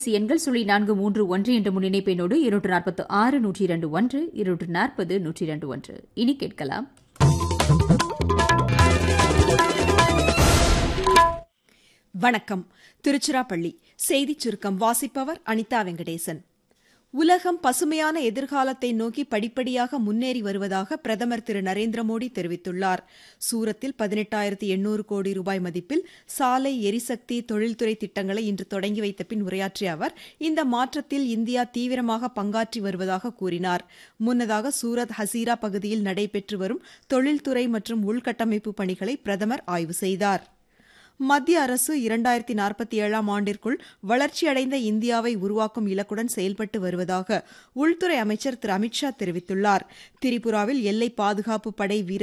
எண்கள் சுழி நான்கு மூன்று ஒன்று என்ற முன்னிணைப்பெண்ணோடு இருநூற்று நாற்பத்து ஆறு நூற்றி இரண்டு ஒன்று இருநூற்று நாற்பது நூற்றி இரண்டு ஒன்று இனி கேட்கலாம் வணக்கம் திருச்சிராப்பள்ளி செய்திச் சுருக்கம் வாசிப்பவர் அனிதா வெங்கடேசன் உலகம் பசுமையான எதிர்காலத்தை நோக்கி படிப்படியாக முன்னேறி வருவதாக பிரதமர் திரு நரேந்திர மோடி தெரிவித்துள்ளார் சூரத்தில் பதினெட்டாயிரத்து எண்ணூறு கோடி ரூபாய் மதிப்பில் சாலை எரிசக்தி தொழில்துறை திட்டங்களை இன்று தொடங்கி வைத்த பின் உரையாற்றிய அவர் இந்த மாற்றத்தில் இந்தியா தீவிரமாக பங்காற்றி வருவதாக கூறினார் முன்னதாக சூரத் ஹசீரா பகுதியில் நடைபெற்று வரும் தொழில்துறை மற்றும் உள்கட்டமைப்பு பணிகளை பிரதமர் ஆய்வு செய்தார் மத்திய அரசு இரண்டாயிரத்தி நாற்பத்தி ஏழாம் ஆண்டிற்குள் வளர்ச்சியடைந்த இந்தியாவை உருவாக்கும் இலக்குடன் செயல்பட்டு வருவதாக உள்துறை அமைச்சர் திரு அமித்ஷா தெரிவித்துள்ளார் திரிபுராவில் எல்லை பாதுகாப்பு படை வீரர்